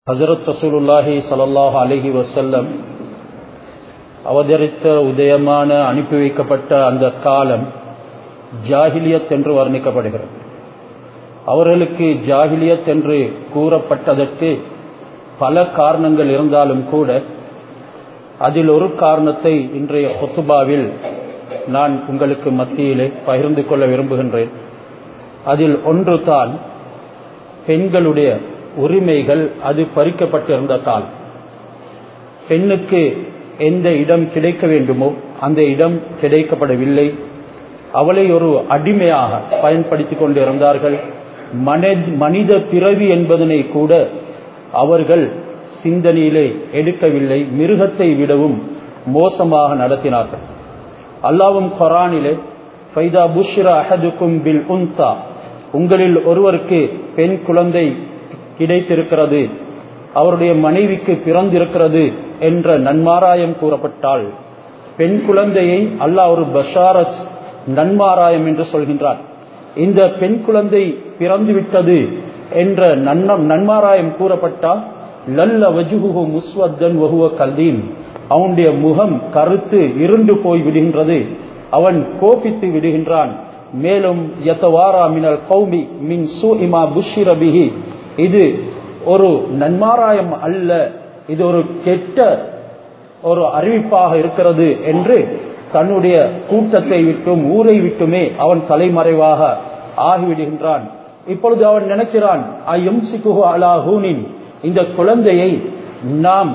ஹசரத் ரசூலுல்லாஹி ஸல்லல்லாஹு அலைஹி வஸல்லம் அவதரித்த உதயமான அனுப்பி வைக்கப்பட்ட அந்த காலம் ஜாஹிலியத் என்று வர்ணிக்கப்படுகிறது அவர்களுக்கு ஜாஹிலியத் என்று கூறப்பட்டதற்கு பல காரணங்கள் இருந்தாலும் கூட அதில் ஒரு காரணத்தை இன்றைய கொத்துபாவில் நான் உங்களுக்கு மத்தியிலே பகிர்ந்து கொள்ள விரும்புகின்றேன் அதில் ஒன்று தான் பெண்களுடைய உரிமைகள் அது பறிக்கப்பட்டிருந்த கால் பெண்ணுக்கு எந்த இடம் கிடைக்க வேண்டுமோ அந்த இடம் கிடைக்கப்படவில்லை அவளை ஒரு அடிமையாக பயன்படுத்திக் கொண்டிருந்தார்கள் மனித பிறவி என்பதனை கூட அவர்கள் சிந்தனையிலே எடுக்கவில்லை மிருகத்தை விடவும் மோசமாக நடத்தினார்கள் அல்லாவும் கொரானிலே ஃபைதா புஷ்ரா அஹதுக்கும் பில் உன்சா உங்களில் ஒருவருக்கு பெண் குழந்தை கிடைத்திருக்கிறது அவருடைய மனைவிக்கு பிறந்திருக்கிறது என்ற நன்மாராயம் கூறப்பட்டால் பெண் குழந்தையை அல்லாஹ் ஒரு பஷாரத் நன்மாராயம் என்று சொல்கின்றார் இந்த பெண் குழந்தை பிறந்துவிட்டது என்ற நன்மாராயம் கூறப்பட்டால் லல்ல வஜுகு முஸ்வத்தன் வகுவ கல்தீன் அவனுடைய முகம் கருத்து இருண்டு போய் விடுகின்றது அவன் கோபித்து விடுகின்றான் மேலும் யத்தவாரா மினல் கௌமி மின் சு இமா புஷிரபிஹி இது ஒரு நன்மாராயம் அல்ல இது ஒரு கெட்ட ஒரு அறிவிப்பாக இருக்கிறது என்று தன்னுடைய கூட்டத்தை விட்டும் ஊரை விட்டுமே அவன் தலைமறைவாக ஆகிவிடுகின்றான் இப்பொழுது அவன் நினைக்கிறான் அலாஹூனின் இந்த குழந்தையை நாம்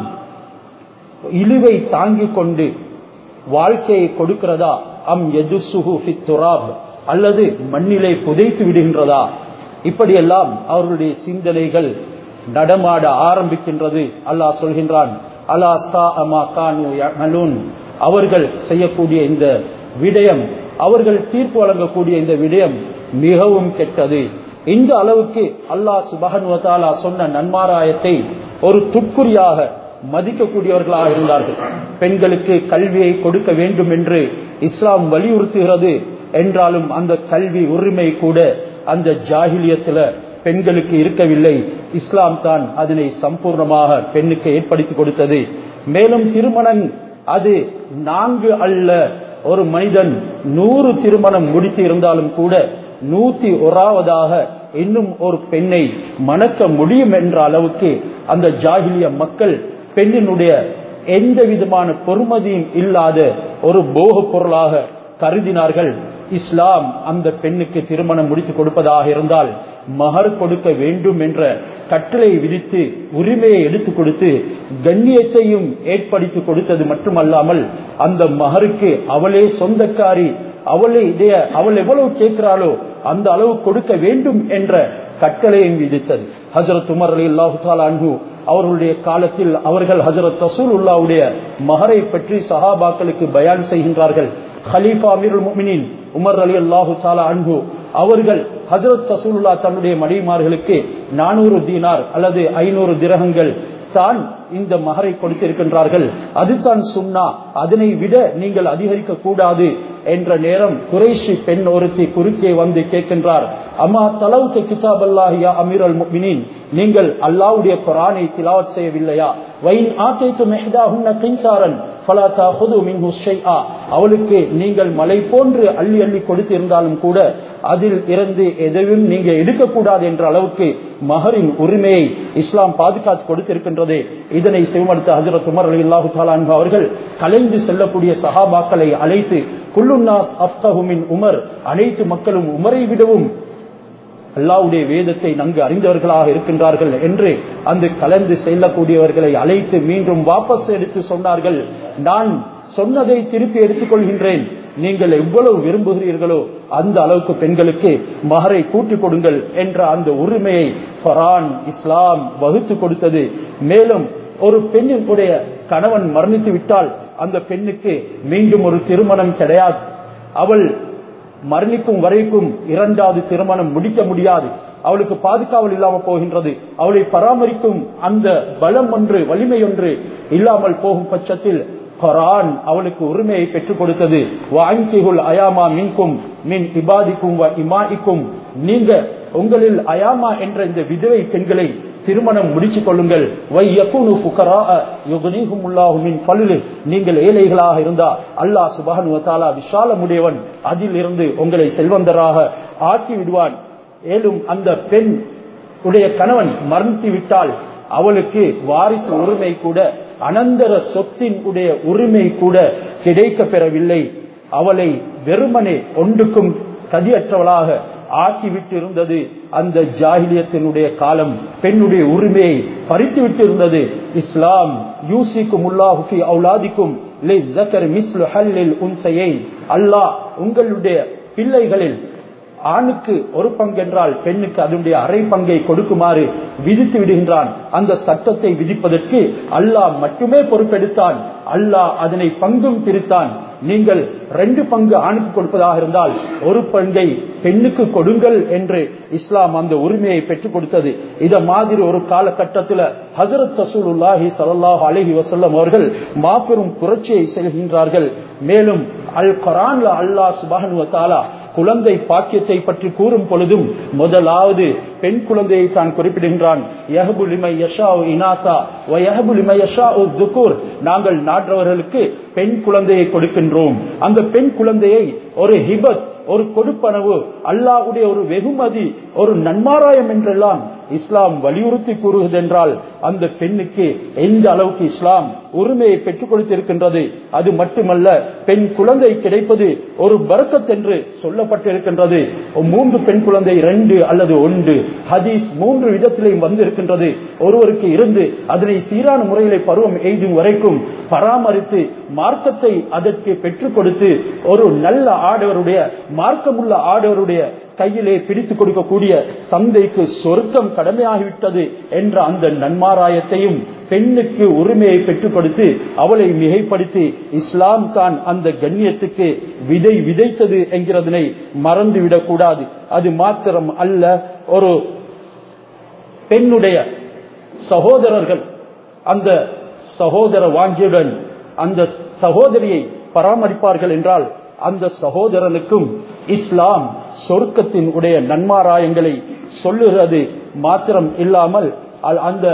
இழுவை தாங்கிக் கொண்டு வாழ்க்கையை கொடுக்கிறதா அம் எது சுகு துராப் அல்லது மண்ணிலே புதைத்து விடுகின்றதா இப்படியெல்லாம் அவர்களுடைய சிந்தனைகள் நடமாட ஆரம்பிக்கின்றது அல்லாஹ் சொல்கின்றான் அல்லா சா அமா கானு அவர்கள் செய்யக்கூடிய இந்த விடயம் அவர்கள் தீர்ப்பு வழங்கக்கூடிய இந்த விடயம் மிகவும் கெட்டது இந்த அளவுக்கு அல்லாஹ் சுபகன்வத்தாலா சொன்ன நன்மாராயத்தை ஒரு துக்குறியாக மதிக்கக்கூடியவர்களாக இருந்தார்கள் பெண்களுக்கு கல்வியை கொடுக்க வேண்டும் என்று இஸ்லாம் வலியுறுத்துகிறது என்றாலும் அந்த கல்வி உரிமை கூட அந்த ஜாகிலியத்தில் பெண்களுக்கு இருக்கவில்லை இஸ்லாம் தான் அதனை சம்பூர்ணமாக பெண்ணுக்கு ஏற்படுத்தி கொடுத்தது மேலும் திருமணம் அது நான்கு அல்ல ஒரு மனிதன் நூறு திருமணம் முடித்து இருந்தாலும் கூட நூத்தி ஒராவதாக இன்னும் ஒரு பெண்ணை மணக்க முடியும் என்ற அளவுக்கு அந்த ஜாகிலிய மக்கள் பெண்ணினுடைய எந்த விதமான பொறுமதியும் இல்லாத ஒரு போக பொருளாக கருதினார்கள் இஸ்லாம் அந்த பெண்ணுக்கு திருமணம் முடித்து கொடுப்பதாக இருந்தால் மகர் கொடுக்க வேண்டும் என்ற கட்டளை விதித்து உரிமையை எடுத்துக் கொடுத்து கண்ணியத்தையும் ஏற்படுத்தி கொடுத்தது மட்டுமல்லாமல் அந்த மகருக்கு அவளே சொந்தக்காரி அவளே இடைய அவள் எவ்வளவு கேட்கிறாளோ அந்த அளவு கொடுக்க வேண்டும் என்ற கட்டளையும் விதித்தது ஹசரத் உமர் அலி அல்லாஹு அன்பு அவர்களுடைய காலத்தில் அவர்கள் ஹசரத் ரசூல் உல்லாவுடைய மகரை பற்றி சஹாபாக்களுக்கு பயான் செய்கின்றார்கள் ஹலீஃபா அமீருல் முமினின் உமர் அலி அல்லாஹு சாலா அன்பு அவர்கள் ஹசரத் ரசூலுல்லா தன்னுடைய மனைவிமார்களுக்கு நானூறு தீனார் அல்லது ஐநூறு திரகங்கள் தான் இந்த மகரை கொடுத்திருக்கின்றார்கள் அதுதான் சுண்ணா அதனை விட நீங்கள் அதிகரிக்க கூடாது என்ற நேரம் குறைஷி பெண் ஒருத்தி குறுக்கே வந்து கேட்கின்றார் அம்மா தலவுக்கு கிதாப் அல்லாஹியா அமீர் அல் முக்மினின் நீங்கள் அல்லாவுடைய குரானை திலாவத் செய்யவில்லையா வைன் ஆத்தைத்து மெஹதாஹுன்ன கின்சாரன் ஃபலாத்தா ஹுது மின்ஹு ஷைஆ அவளுக்கு நீங்கள் மலை போன்று அள்ளி அள்ளி கொடுத்திருந்தாலும் கூட அதில் இருந்து எதையும் நீங்க எடுக்கக்கூடாது என்ற அளவுக்கு மகரின் உரிமையை இஸ்லாம் பாதுகாத்து கொடுத்திருக்கின்றது இதனை செவமடுத்த ஹசரத் உமர் அலி அல்லாஹு தாலான் அவர்கள் கலைந்து செல்லக்கூடிய சஹாபாக்களை அழைத்து குல்லுன்னாஸ் அப்தகுமின் உமர் அனைத்து மக்களும் உமரை விடவும் அல்லாவுடைய வேதத்தை நன்கு அறிந்தவர்களாக இருக்கின்றார்கள் என்று அந்த கலந்து செல்லக்கூடியவர்களை அழைத்து மீண்டும் வாபஸ் எடுத்து சொன்னார்கள் நான் சொன்னதை திருப்பி எடுத்துக்கொள்கின்றேன் நீங்கள் எவ்வளவு விரும்புகிறீர்களோ அந்த அளவுக்கு பெண்களுக்கு மகரை கூட்டிக் கொடுங்கள் என்ற அந்த உரிமையை ஃபரான் இஸ்லாம் வகுத்து கொடுத்தது மேலும் ஒரு பெண்ணினுடைய கணவன் மரணித்து விட்டால் அந்த பெண்ணுக்கு மீண்டும் ஒரு திருமணம் கிடையாது அவள் மரணிக்கும் வரைக்கும் இரண்டாவது திருமணம் முடிக்க முடியாது அவளுக்கு பாதுகாவல் இல்லாமல் போகின்றது அவளை பராமரிக்கும் அந்த பலம் ஒன்று வலிமை ஒன்று இல்லாமல் போகும் பட்சத்தில் குரான் அவளுக்கு உரிமையை பெற்றுக் கொடுத்தது வாங்கிகுல் அயாமா மின்கும் மின் இபாதிக்கும் இமாஇக்கும் நீங்க உங்களில் அயாமா என்ற இந்த விதவை பெண்களை திருமணம் முடிச்சு கொள்ளுங்கள் வையகுனு ஃபுகராஅ யுக்னிஹுமுல்லாஹு மின் ஃபலிலி நீங்கள் ஏழைகளாக இருந்தா அல்லாஹ் சுப்ஹானஹு வ தஆலா விஷாலமுடையவன் அதில் இருந்து உங்களை செல்வந்தராக ஆக்கி விடுவான் மேலும் அந்த பெண் உடைய கணவன் மரணித்து விட்டால் அவளுக்கு வாரிசு உரிமை கூட அனந்தர சொத்தின் உடைய உரிமை கூட கிடைக்க பெறவில்லை அவளை வெறுமனே ஒன்றுக்கும் கதியற்றவளாக ஆக்கிவிட்டு இருந்தது அந்த ஜாகிலியத்தினுடைய காலம் பெண்ணுடைய உரிமையை பறித்து விட்டு இருந்தது இஸ்லாம் யூசிக்கும் உல்லாஹுஃபி அவுலாதிக்கும் அல்லாஹ் உங்களுடைய பிள்ளைகளில் ஆணுக்கு ஒரு பங்கு என்றால் பெண்ணுக்கு அதனுடைய அரை பங்கை கொடுக்குமாறு விதித்து விடுகின்றான் அந்த சட்டத்தை விதிப்பதற்கு அல்லாஹ் மட்டுமே பொறுப்பெடுத்தான் அல்லாஹ் அதனை பங்கும் பிரித்தான் நீங்கள் ரெண்டு பங்கு ஆணுக்கு கொடுப்பதாக இருந்தால் ஒரு பங்கை பெண்ணுக்கு கொடுங்கள் என்று இஸ்லாம் அந்த உரிமையை பெற்றுக் கொடுத்தது இத மாதிரி ஒரு காலகட்டத்தில் ஹசரத் ரசூலுல்லாஹி ஸல்லல்லாஹு அலைஹி வஸல்லம் அவர்கள் மாபெரும் புரட்சியை செய்கின்றார்கள் மேலும் அல் குர்ஆன்ல அல்லாஹ் சுப்ஹானஹு வ தஆலா குழந்தை பாக்கியத்தை பற்றி கூறும் பொழுதும் முதலாவது பெண் குழந்தையை தான் குறிப்பிடுகின்றான் நாங்கள் நாடுறவர்களுக்கு பெண் குழந்தையை கொடுக்கின்றோம் அந்த பெண் குழந்தையை ஒரு ஹிபத் ஒரு கொடுப்பனவு அல்லாஹ்வுடைய ஒரு வெகுமதி ஒரு நன்மாராயம் என்றெல்லாம் இஸ்லாம் வலியுறுத்தி கூறுவதென்றால் அந்த பெண்ணுக்கு எந்த அளவுக்கு இஸ்லாம் உரிமையை பெற்றுக் கொடுத்திருக்கின்றது அது மட்டுமல்ல பெண் குழந்தை கிடைப்பது ஒரு பரக்கத் என்று சொல்லப்பட்டிருக்கின்றது மூன்று பெண் குழந்தை இரண்டு அல்லது ஒன்று ஹதீஸ் மூன்று விதத்திலையும் வந்திருக்கின்றது ஒருவருக்கு இருந்து அதனை சீரான முறையிலே பருவம் எய்தும் வரைக்கும் பராமரித்து மார்க்கத்தை அதற்கு பெற்றுக் கொடுத்து ஒரு நல்ல ஆடவருடைய மார்க்கமுள்ள ஆடவருடைய கையிலே பிடித்து கொடுக்கக்கூடிய தந்தைக்கு சொர்க்கம் கடமையாகிவிட்டது என்ற அந்த நன்மாராயத்தையும் பெண்ணுக்கு உரிமையை பெற்றுக் கொடுத்து அவளை மிகைப்படுத்தி இஸ்லாம் தான் அந்த கண்ணியத்துக்கு விதை விதைத்தது என்கிறதனை மறந்துவிடக் கூடாது அது மாத்திரம் அல்ல ஒரு பெண்ணுடைய சகோதரர்கள் அந்த சகோதர வாஞ்சியுடன் அந்த சகோதரியை பராமரிப்பார்கள் என்றால் அந்த சகோதரனுக்கும் இஸ்லாம் சொர்க்கத்தின் உடைய நன்மாராயங்களை சொல்லுகிறது மாத்திரம் இல்லாமல் அந்த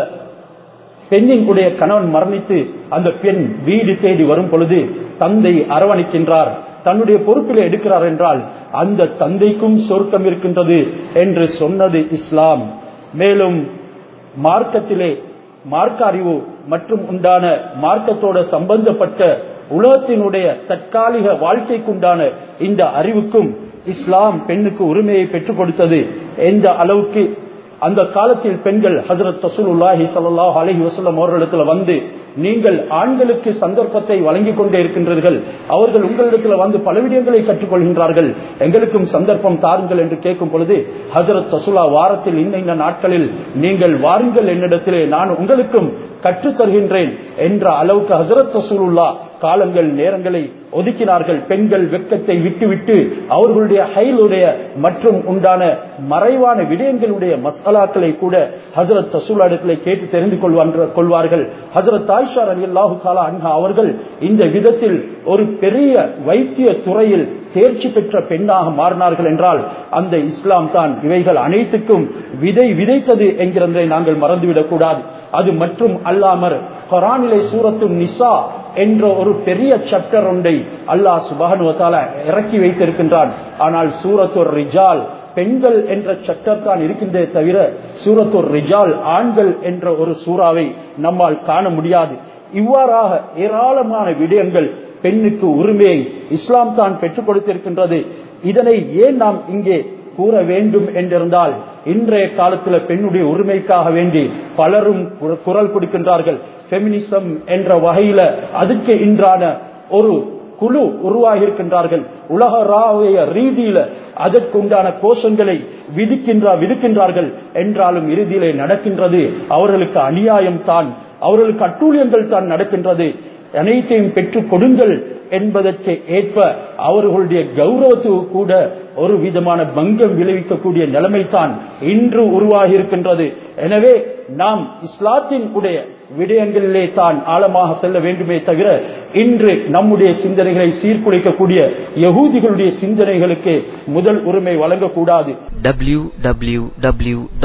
பெண்ணின் உடைய கணவன் மரணித்து அந்த பெண் வீடு தேடி வரும் பொழுது தந்தை அரவணைக்கின்றார் தன்னுடைய பொறுப்பில் எடுக்கிறார் என்றால் அந்த தந்தைக்கும் சொர்க்கம் இருக்கின்றது என்று சொன்னது இஸ்லாம் மேலும் மார்க்கத்திலே மார்க்க அறிவு மற்றும் உண்டான மார்க்கத்தோட சம்பந்தப்பட்ட உலகத்தினுடைய தற்காலிக வாழ்க்கைக்குண்டான இந்த அறிவுக்கும் இஸ்லாம் பெண்ணுக்கு உரிமையை பெற்றுக் கொடுத்தது எந்த அளவுக்கு அந்த காலத்தில் பெண்கள் ஹசரத் தசூலுல்லாஹி சல்லாஹ் அலஹி வசல்லம் அவர்களிடத்துல வந்து நீங்கள் ஆண்களுக்கு சந்தர்ப்பத்தை வழங்கிக் கொண்டே இருக்கின்றீர்கள் அவர்கள் உங்களிடத்தில் வந்து பல விடயங்களை கற்றுக்கொள்கின்றார்கள் எங்களுக்கும் சந்தர்ப்பம் தாருங்கள் என்று கேட்கும் பொழுது ஹசரத் தசுலா வாரத்தில் இன்ன இந்த நாட்களில் நீங்கள் வாருங்கள் என்னிடத்திலே நான் உங்களுக்கும் கற்றுத் தருகின்றேன் என்ற அளவுக்கு ஹசரத் தசூலுல்லா காலங்கள் நேரங்களை ஒதுக்கினார்கள் பெண்கள் வெக்கத்தை விட்டுவிட்டு அவர்களுடைய ஹைலுடைய மற்றும் உண்டான மறைவான விடயங்களுடைய மசாலாக்களை கூட ஹசரத் தசூலா இடத்திலே கேட்டு தெரிந்து கொள்வார்கள் ஹசரத் ஆயிஷா அலி அல்லாஹு காலா அன்ஹா அவர்கள் இந்த விதத்தில் ஒரு பெரிய வைத்திய துறையில் தேர்ச்சி பெற்ற பெண்ணாக மாறினார்கள் என்றால் அந்த இஸ்லாம் தான் இவைகள் அனைத்துக்கும் விதை விதைத்தது என்கிறதை நாங்கள் மறந்துவிடக் கூடாது அது மற்றும் அல்லாமற் கொரானிலை சூரத்து நிசா என்ற ஒரு பெரிய சப்டர் ஒன்றை அல்லாஹ் சுபானுவத்தால இறக்கி வைத்திருக்கின்றான் ஆனால் சூரத்து ரிஜால் பெண்கள் என்ற சட்டர் தான் இருக்கின்றே தவிர சூரத்தூர் ரிஜால் ஆண்கள் என்ற ஒரு சூறாவை நம்மால் காண முடியாது இவ்வாறாக ஏராளமான விடயங்கள் பெண்ணுக்கு உரிமையை இஸ்லாம் தான் பெற்றுக் கொடுத்திருக்கின்றது இதனை ஏன் நாம் இங்கே கூற வேண்டும் என்றிருந்தால் இன்றைய காலத்தில் பெண்ணுடைய உரிமைக்காக வேண்டி பலரும் குரல் கொடுக்கின்றார்கள் பெமினிசம் என்ற வகையில அதுக்கு இன்றான ஒரு குழு உருவாகி இருக்கின்றார்கள் உலக ரீதியில அதற்குண்டான கோஷங்களை விதிக்கின்ற விடுக்கின்றார்கள் என்றாலும் இறுதியிலே நடக்கின்றது அவர்களுக்கு அநியாயம் தான் அவர்களுக்கு அட்டூழியங்கள் தான் நடக்கின்றது அனைத்தையும் பெற்றுக் கொடுங்கள் என்பதற்கு ஏற்ப அவர்களுடைய கௌரவத்துக்கு கூட ஒரு விதமான பங்கம் விளைவிக்கக்கூடிய நிலைமை தான் இன்று உருவாகி இருக்கின்றது எனவே நாம் இஸ்லாத்தின் உடைய விடயங்களிலே தான் ஆழமாக செல்ல வேண்டுமே தவிர இன்று நம்முடைய சிந்தனைகளை சீர்குலைக்கக்கூடிய யகூதிகளுடைய சிந்தனைகளுக்கு முதல் உரிமை வழங்கக்கூடாது www.acmyc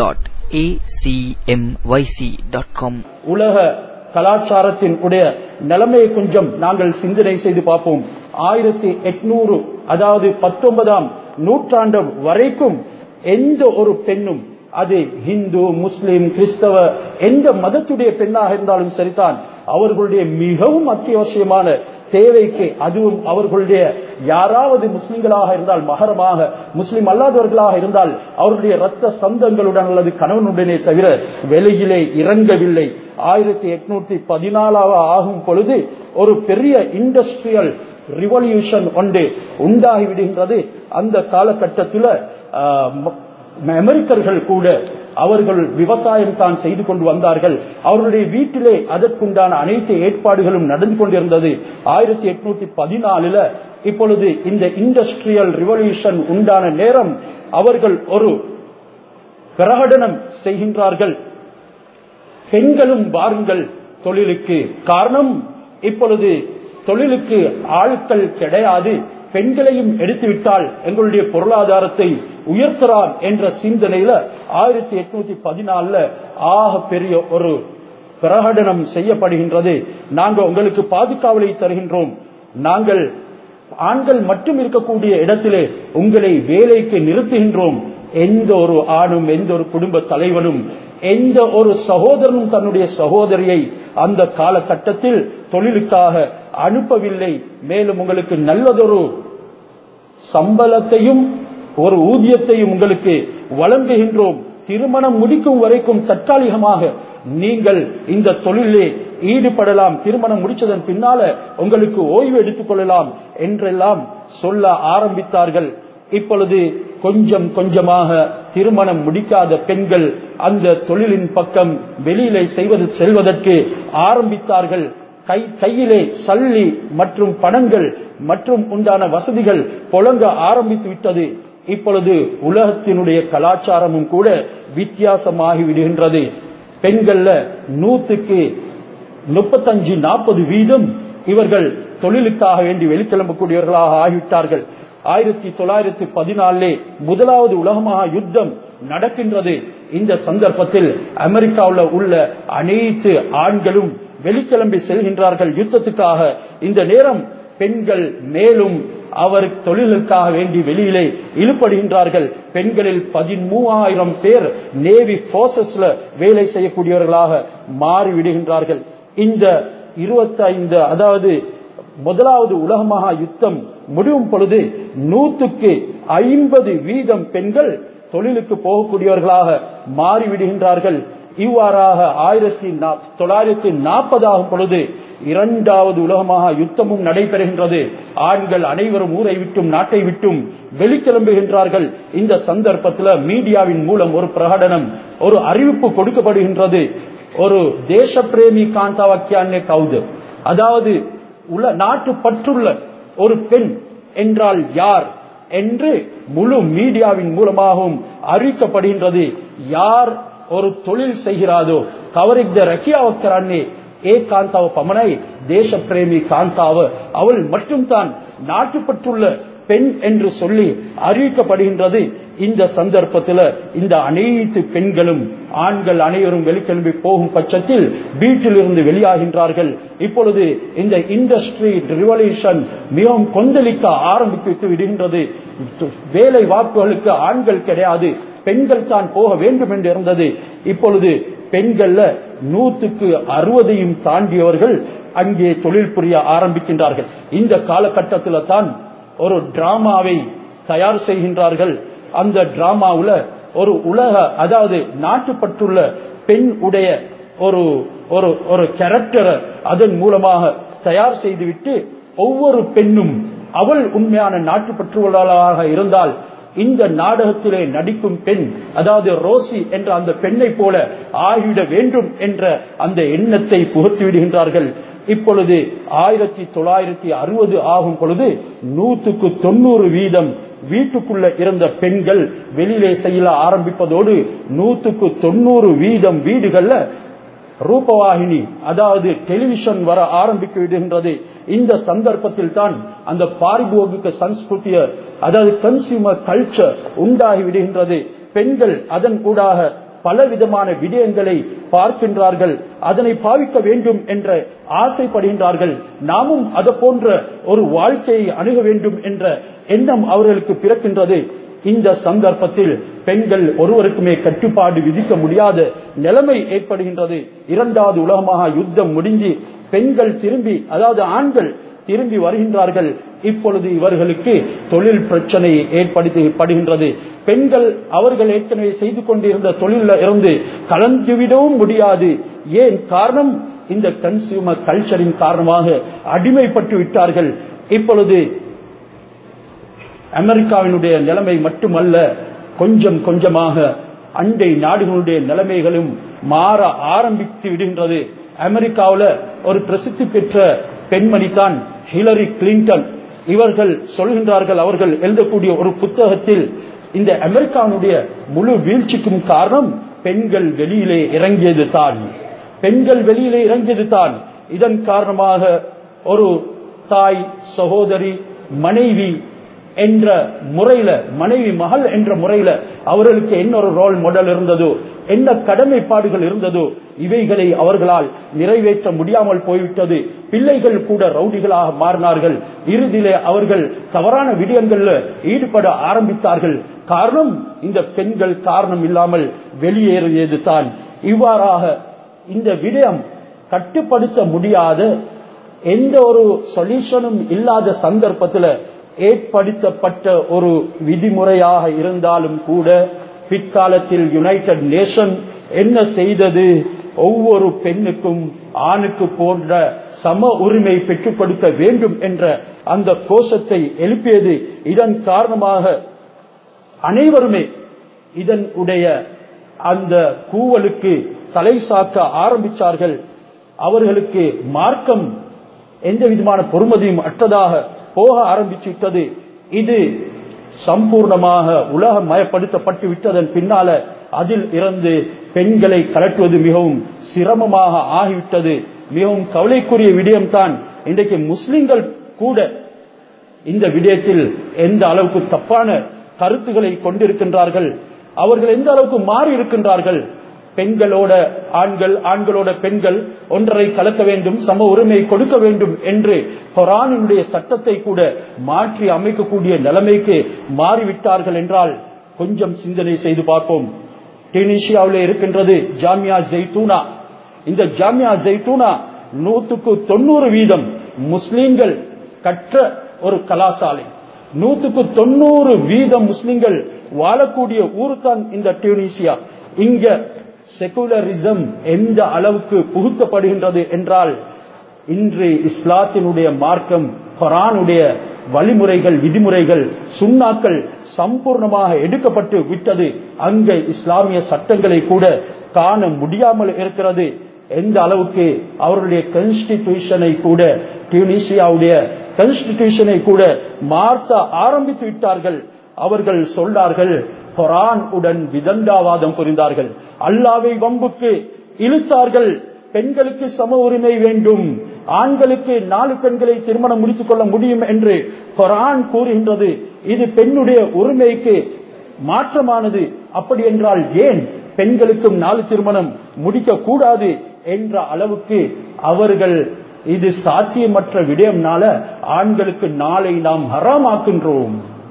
acmyc.com உலக கலாச்சாரத்தின் உடைய நிலைமையை கொஞ்சம் நாங்கள் சிந்தனை செய்து பார்ப்போம் ஆயிரத்தி எட்நூறு அதாவது பத்தொன்பதாம் நூற்றாண்டு வரைக்கும் எந்த ஒரு பெண்ணும் அது இந்து முஸ்லிம் கிறிஸ்தவ எந்த மதத்துடைய பெண்ணாக இருந்தாலும் சரிதான் அவர்களுடைய மிகவும் அத்தியாவசியமான தேவைக்கு அதுவும் அவர்களுடைய யாராவது முஸ்லிம்களாக இருந்தால் மகரமாக முஸ்லிம் அல்லாதவர்களாக இருந்தால் அவருடைய ரத்த சொந்தங்களுடன் அல்லது கணவனுடனே தவிர வெளியிலே இறங்கவில்லை ஆயிரத்தி எட்நூத்தி பதினாலாவது ஆகும் பொழுது ஒரு பெரிய இண்டஸ்ட்ரியல் ரிவல்யூஷன் ஒன்று உண்டாகிவிடுகின்றது அந்த காலகட்டத்தில் அமெரிக்கர்கள் கூட அவர்கள் விவசாயம் தான் செய்து கொண்டு வந்தார்கள் அவர்களுடைய வீட்டிலே அதற்குண்டான அனைத்து ஏற்பாடுகளும் நடந்து கொண்டிருந்தது ஆயிரத்தி எட்நூத்தி பதினாலுல இப்பொழுது இந்த இண்டஸ்ட்ரியல் ரிவல்யூஷன் உண்டான நேரம் அவர்கள் ஒரு பிரகடனம் செய்கின்றார்கள் பெண்களும் வாருங்கள் தொழிலுக்கு காரணம் இப்பொழுது தொழிலுக்கு ஆட்கள் கிடையாது பெண்களையும் எடுத்துவிட்டால் எங்களுடைய பொருளாதாரத்தை உயர்த்தலாம் என்ற சிந்தனையில ஆயிரத்தி எட்நூத்தி பதினாலுல ஆக பெரிய ஒரு பிரகடனம் செய்யப்படுகின்றது நாங்கள் உங்களுக்கு பாதுகாவலை தருகின்றோம் நாங்கள் ஆண்கள் மட்டும் இருக்கக்கூடிய இடத்திலே உங்களை வேலைக்கு நிறுத்துகின்றோம் எந்த ஒரு ஆணும் எந்த ஒரு குடும்ப தலைவனும் எந்த ஒரு சகோதரனும் தன்னுடைய சகோதரியை அந்த காலகட்டத்தில் தொழிலுக்காக அனுப்பவில்லை மேலும் உங்களுக்கு நல்லதொரு சம்பளத்தையும் ஒரு ஊதியத்தையும் உங்களுக்கு வழங்குகின்றோம் திருமணம் முடிக்கும் வரைக்கும் தற்காலிகமாக நீங்கள் இந்த தொழிலே ஈடுபடலாம் திருமணம் முடிச்சதன் பின்னால உங்களுக்கு ஓய்வு எடுத்துக் கொள்ளலாம் என்றெல்லாம் சொல்ல ஆரம்பித்தார்கள் இப்பொழுது கொஞ்சம் கொஞ்சமாக திருமணம் முடிக்காத பெண்கள் அந்த தொழிலின் பக்கம் வெளியிலே செய்வது செல்வதற்கு ஆரம்பித்தார்கள் கை கையிலே சல்லி மற்றும் பணங்கள் மற்றும் உண்டான வசதிகள் புழங்க ஆரம்பித்து விட்டது இப்பொழுது உலகத்தினுடைய கலாச்சாரமும் கூட வித்தியாசமாகி விடுகின்றது பெண்கள்ல நூத்துக்கு முப்பத்தஞ்சு நாற்பது வீதம் இவர்கள் தொழிலுக்காக வேண்டி வெளிக்கிளம்பக்கூடியவர்களாக ஆகிவிட்டார்கள் ஆயிரத்தி தொள்ளாயிரத்தி பதினாலே முதலாவது உலகமாக யுத்தம் நடக்கின்றது இந்த சந்தர்ப்பத்தில் அமெரிக்காவில் உள்ள அனைத்து ஆண்களும் வெளிக்கிளம்பி செல்கின்றார்கள் யுத்தத்துக்காக இந்த நேரம் பெண்கள் மேலும் அவர் தொழிலுக்காக வேண்டி வெளியிலே இழுப்படுகின்றார்கள் பெண்களில் பதிமூவாயிரம் பேர் நேவி போர்சஸ்ல வேலை செய்யக்கூடியவர்களாக மாறிவிடுகின்றார்கள் இந்த இருபத்தைந்து அதாவது முதலாவது உலகமாக யுத்தம் முடிவும் பொழுது நூற்றுக்கு ஐம்பது வீதம் பெண்கள் தொழிலுக்கு போகக்கூடியவர்களாக மாறிவிடுகின்றார்கள் இவ்வாறாக ஆயிரத்தி தொள்ளாயிரத்தி நாற்பதாகும் பொழுது இரண்டாவது உலகமாக யுத்தமும் நடைபெறுகின்றது ஆண்கள் அனைவரும் ஊரை விட்டும் நாட்டை விட்டும் வெளிக்கிளம்புகின்றார்கள் இந்த சந்தர்ப்பத்தில் மீடியாவின் மூலம் ஒரு பிரகடனம் ஒரு அறிவிப்பு கொடுக்கப்படுகின்றது ஒரு தேச பிரேமி காந்தாவாக்கியானே கவுது அதாவது உல நாட்டு பற்றுள்ள ஒரு பெண் என்றால் யார் என்று முழு மீடியாவின் மூலமாகவும் அறிவிக்கப்படுகின்றது யார் ஒரு தொழில் செய்கிறாதோ கவரிக் ரக்கியாவக்கரானே ஏ காந்தாவ பமனை தேச பிரேமி காந்தாவ அவள் மட்டும்தான் நாட்டுப்பட்டுள்ள பெண் என்று சொல்லி அறிவிக்கப்படுகின்றது இந்த சந்தர்ப்பத்தில் இந்த அனைத்து பெண்களும் ஆண்கள் அனைவரும் வெளிக்கிளம்பி போகும் பட்சத்தில் வீட்டிலிருந்து வெளியாகின்றார்கள் இப்பொழுது இந்த இண்டஸ்ட்ரி ரிவல்யூஷன் மிகவும் கொந்தளிக்க ஆரம்பித்து விடுகின்றது வேலை வாக்குகளுக்கு ஆண்கள் கிடையாது பெண்கள் தான் போக வேண்டும் என்று இருந்தது இப்பொழுது பெண்கள்ல நூற்றுக்கு அறுபதையும் தாண்டியவர்கள் அங்கே தொழில் புரிய ஆரம்பிக்கின்றார்கள் இந்த காலகட்டத்தில் தான் ஒரு டிராமாவை தயார் செய்கின்றார்கள் அந்த டிராமாவுல ஒரு உலக அதாவது நாட்டுப்பட்டுள்ள பெண் உடைய ஒரு ஒரு ஒரு கேரக்டரை அதன் மூலமாக தயார் செய்துவிட்டு ஒவ்வொரு பெண்ணும் அவள் உண்மையான நாட்டுப்பற்றுள்ளவளாக இருந்தால் இந்த நாடகத்திலே நடிக்கும் பெண் அதாவது ரோசி என்ற அந்த பெண்ணை போல ஆகிவிட வேண்டும் என்ற அந்த எண்ணத்தை புகுத்தி விடுகின்றார்கள் இப்பொழுது ஆயிரத்தி தொள்ளாயிரத்தி அறுபது ஆகும் பொழுது நூற்றுக்கு தொண்ணூறு வீதம் வீட்டுக்குள்ள இருந்த பெண்கள் வெளியிலே செய்ய ஆரம்பிப்பதோடு நூற்றுக்கு தொண்ணூறு வீதம் வீடுகள்ல ரூபவாகினி அதாவது டெலிவிஷன் வர ஆரம்பிக்க விடுகின்றது இந்த சந்தர்ப்பத்தில் தான் அந்த பாரிபோகிக சன்ஸ்கிருத்திய அதாவது கன்சியூமர் கல்ச்சர் உண்டாகி விடுகின்றது பெண்கள் அதன் கூடாக பலவிதமான விடயங்களை பார்க்கின்றார்கள் அதனை பாவிக்க வேண்டும் என்ற ஆசைப்படுகின்றார்கள் நாமும் அது போன்ற ஒரு வாழ்க்கையை அணுக வேண்டும் என்ற எண்ணம் அவர்களுக்கு பிறக்கின்றது இந்த சந்தர்ப்பத்தில் பெண்கள் ஒருவருக்குமே கட்டுப்பாடு விதிக்க முடியாத நிலைமை ஏற்படுகின்றது இரண்டாவது உலகமாக யுத்தம் முடிஞ்சு பெண்கள் திரும்பி அதாவது ஆண்கள் திரும்பி வருகின்றார்கள் இப்பொழுது இவர்களுக்கு தொழில் பிரச்சனை ஏற்படுத்தப்படுகின்றது பெண்கள் அவர்கள் ஏற்கனவே செய்து கொண்டிருந்த தொழில இருந்து கலந்துவிடவும் முடியாது ஏன் காரணம் இந்த கன்சியூமர் கல்ச்சரின் காரணமாக அடிமைப்பட்டு விட்டார்கள் இப்பொழுது அமெரிக்காவினுடைய நிலைமை மட்டுமல்ல கொஞ்சம் கொஞ்சமாக அண்டை நாடுகளுடைய நிலைமைகளும் மாற ஆரம்பித்து விடுகின்றது அமெரிக்காவில் ஒரு பிரசித்தி பெற்ற பெண்மணி தான் ஹிலரி கிளின்டன் இவர்கள் சொல்கின்றார்கள் அவர்கள் எழுதக்கூடிய ஒரு புத்தகத்தில் இந்த அமெரிக்காவுடைய முழு வீழ்ச்சிக்கும் காரணம் பெண்கள் வெளியிலே இறங்கியது தான் பெண்கள் வெளியிலே இறங்கியது தான் இதன் காரணமாக ஒரு தாய் சகோதரி மனைவி என்ற முறையில மனைவி மகள் என்ற முறையில அவர்களுக்கு என்ன ஒரு ரோல் மாடல் இருந்ததோ என்ன கடமைப்பாடுகள் இருந்ததோ இவைகளை அவர்களால் நிறைவேற்ற முடியாமல் போய்விட்டது பிள்ளைகள் கூட ரவுடிகளாக மாறினார்கள் இறுதியிலே அவர்கள் தவறான விடயங்கள்ல ஈடுபட ஆரம்பித்தார்கள் காரணம் இந்த பெண்கள் காரணம் இல்லாமல் வெளியேறியது தான் இவ்வாறாக இந்த விடயம் கட்டுப்படுத்த முடியாத எந்த ஒரு சொல்யூஷனும் இல்லாத சந்தர்ப்பத்தில் ஏற்படுத்தப்பட்ட ஒரு விதிமுறையாக இருந்தாலும் கூட பிற்காலத்தில் யுனைடெட் நேஷன் என்ன செய்தது ஒவ்வொரு பெண்ணுக்கும் ஆணுக்கு போன்ற சம உரிமை பெற்றுக் கொடுக்க வேண்டும் என்ற அந்த கோஷத்தை எழுப்பியது இதன் காரணமாக அனைவருமே இதன் உடைய அந்த கூவலுக்கு தலை சாக்க ஆரம்பித்தார்கள் அவர்களுக்கு மார்க்கம் எந்த விதமான பொறுமதியும் அற்றதாக போக ஆரம்பிச்சுவிட்டது இது சம்பூர்ணமாக உலகம் மயப்படுத்தப்பட்டு விட்டதன் பின்னால அதில் இருந்து பெண்களை கலட்டுவது மிகவும் சிரமமாக ஆகிவிட்டது மிகவும் கவலைக்குரிய விடயம்தான் இன்றைக்கு முஸ்லிம்கள் கூட இந்த விடயத்தில் எந்த அளவுக்கு தப்பான கருத்துக்களை கொண்டிருக்கின்றார்கள் அவர்கள் எந்த அளவுக்கு மாறி இருக்கின்றார்கள் பெண்களோட ஆண்கள் ஆண்களோட பெண்கள் ஒன்றரை கலக்க வேண்டும் சம உரிமை கொடுக்க வேண்டும் என்று கொரானினுடைய சட்டத்தை கூட மாற்றி அமைக்கக்கூடிய நிலைமைக்கு மாறிவிட்டார்கள் என்றால் கொஞ்சம் சிந்தனை செய்து பார்ப்போம் டெனிஷியாவில் இருக்கின்றது ஜாமியா ஜெய்தூனா இந்த ஜாமியா ஜெய்தூனா நூத்துக்கு தொண்ணூறு வீதம் முஸ்லீம்கள் கற்ற ஒரு கலாசாலை நூத்துக்கு தொண்ணூறு வீதம் முஸ்லிம்கள் வாழக்கூடிய ஊர் தான் இந்த டியூனிசியா இங்க செகுலரிசம் எந்த அளவுக்கு புகுத்தப்படுகின்றது என்றால் இன்று இஸ்லாத்தினுடைய மார்க்கம் கொரானுடைய வழிமுறைகள் விதிமுறைகள் சுண்ணாக்கள் சம்பூர்ணமாக எடுக்கப்பட்டு விட்டது அங்க இஸ்லாமிய சட்டங்களை கூட காண முடியாமல் இருக்கிறது எந்த அளவுக்கு அவருடைய கான்ஸ்டிடியூஷனை கூட டியூனிசியாவுடைய கான்ஸ்டிடியூஷனை கூட மாற்ற ஆரம்பித்து விட்டார்கள் அவர்கள் சொன்னார்கள் கொரான் உடன் விதண்டாவாதம் புரிந்தார்கள் அல்லாவை வம்புக்கு இழுத்தார்கள் பெண்களுக்கு சம உரிமை வேண்டும் ஆண்களுக்கு நாலு பெண்களை திருமணம் முடித்துக் கொள்ள முடியும் என்று கொரான் கூறுகின்றது இது பெண்ணுடைய உரிமைக்கு மாற்றமானது அப்படி என்றால் ஏன் பெண்களுக்கும் நாலு திருமணம் முடிக்க கூடாது என்ற அளவுக்கு அவர்கள் இது சாத்தியமற்ற விடயம்னால ஆண்களுக்கு நாளை நாம் ஹராமாக்கின்றோம்